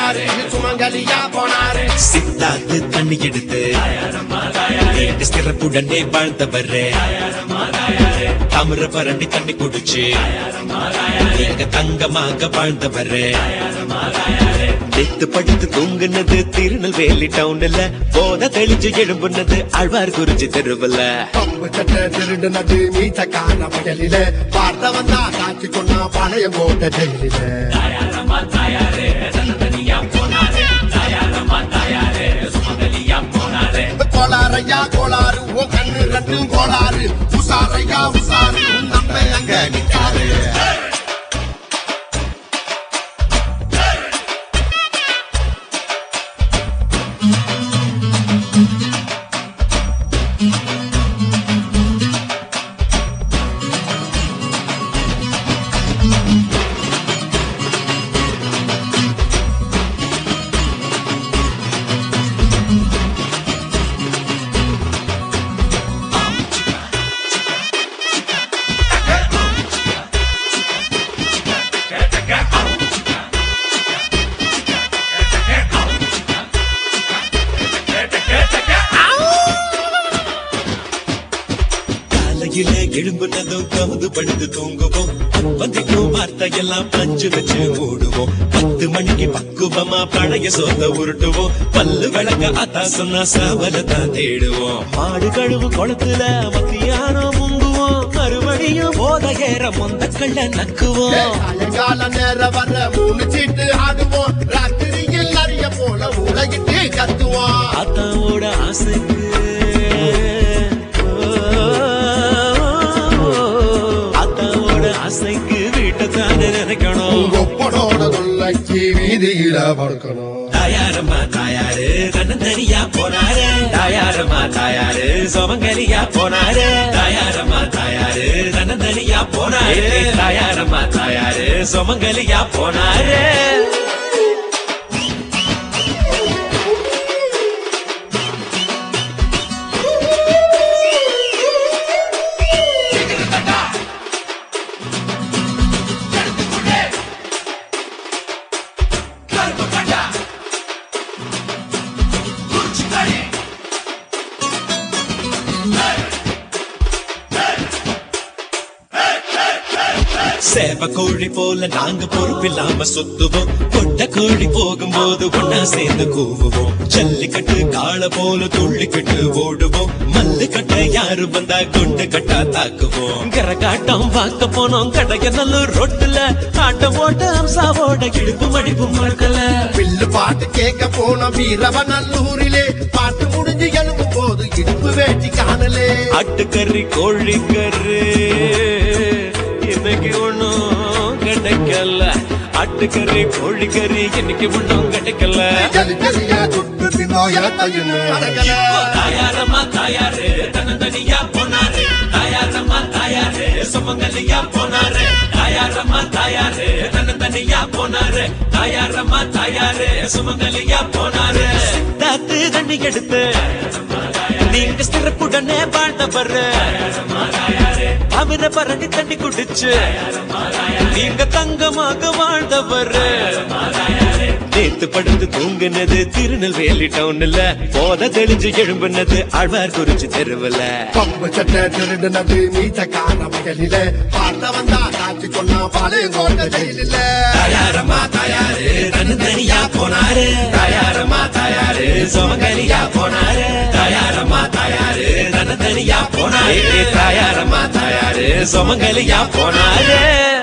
தாயாரு சுமங்கலியா போனாரு சித்தாத்து தண்ணி எடுத்து நீண்ட சிறப்புடனே வாழ்ந்தவரே தாமிர பரணி தண்ணி குடிச்சு நீங்க தங்கமாக வாழ்ந்தவரே நெத்து படுத்து தூங்குனது திருநெல்வேலி டவுன்ல போத தெளிஞ்சு எழும்புனது ஆழ்வார் குறிஞ்சி தெருவுல பம்பு சட்டை திருடுனது மீசக்கார வயலில பார்த்த வந்தா காட்சி சொன்னா பழைய கோட்டை ஜெயிலில கோளாறையா கோளாறு உன் கண்ணு ரெண்டும் கோளாறு உசாரையா உசாரு உன் நம்ம அங்க நிக்காரு காலையில எழும்புனதும் கவுது படுத்து தூங்குவோம் வந்திக்கும் வார்த்தையெல்லாம் பஞ்சு வச்சு மூடுவோம் பத்து மணிக்கு பக்குவமா பழைய சோத்த உருட்டுவோம் பல்லு விளக்க அத்தா சொன்னா சாவல தான் தேடுவோம் மாடு கழுவு குளத்துல மத்தியானம் முங்குவோம் மறுபடியும் போத ஏற மொந்த கள்ள நக்குவோம் சாயங்கால நேரம் வர மூணு சீட்டு ஆடுவோம் ராத்திரியில் நிறைய போல உலகிட்டு கத்துவோம் அத்தாவோட ஆசைக்கு அத்தாவோட ஆசைக்கு வீட்டை தானே நினைக்கணும் உங்க ஒப்பனோட தொல்லைக்கு வீதியில படுக்கணும் தாயாரம்மா தாயாரு தன்னந்தனியா போனாரு தாயாரம்மா தாயாரு சோமங்கலியா போனாரு தாயாரம்மா தாயாரு தன்னந்தனியா போனாரு தாயாரம்மா தாயாரு சோமங்கலியா போனாரு சேவ கோழி போல நாங்க பொறுப்பில்லாம சுத்துவோம் கொட்ட கோழி போகும்போது ஒன்னா சேர்ந்து கூவுவோம் ஜல்லிக்கட்டு காள போல துள்ளிக்கிட்டு ஓடுவோம் மல்லு கட்ட யாரு வந்தா கொண்டு கட்டா தாக்குவோம் கரகாட்டம் பார்க்க போனோம் கடைய நல்லூர் ரோட்டுல ஆட்டம் ஓட்ட அம்சாவோட இடுப்பு மடிப்பு மறக்கல பில்லு பாட்டு கேட்க போன வீரவ நல்லூரிலே பாட்டு முடிஞ்சு எழுப்பும் போது இடுப்பு வேட்டி காணலே ஆட்டுக்கறி கோழிக்கறி இன்னைக்கு ஒண்ணும் கிடைக்கல ஆட்டுக்கறி கோழிக்கறி இன்னைக்கு ஒண்ணும் கிடைக்கல ஜலி ஜலியா சுட்டு தின்னோயா தையுன்னு அடங்கல தாயாரம்மா தாயாரு தன்னந்தனியா போனாரு தாயாரம்மா தாயாரு சுமங்கலியா போனாரு தாயாரம்மா தாயாரு தன்னந்தனியா போனாரு தாயாரம்மா தாயாரு சுமங்கலியா போனாரு தாத்து தண்ணி எடுத்து நீங்க சிறப்புடனே வாழ்ந்தவர் அவர பரணி தண்ணி குடிச்சு நீங்க தங்கமாக வாழ்ந்தவர் நேத்து படுத்து தூங்குனது திருநெல்வேலி டவுன்ல போத தெளிஞ்சு எழும்புனது ஆழ்வார் குறிச்சி தெருவுல பம்பு சட்டை திருடுனது மீசக்கார வயலில பார்த்த வந்தா காட்சி சொன்னா பழைய கோட்டை ஜெயிலில தாயாரம்மா தாயாரு தனியா போனாரு தாயாரம்மா தாயாரு சோமங்கலியா போனாரு தாயாரம்மா தாயாரு தனியா போனாரு தாயாரம்மா தாயாரு சோமங்கலியா போனாரு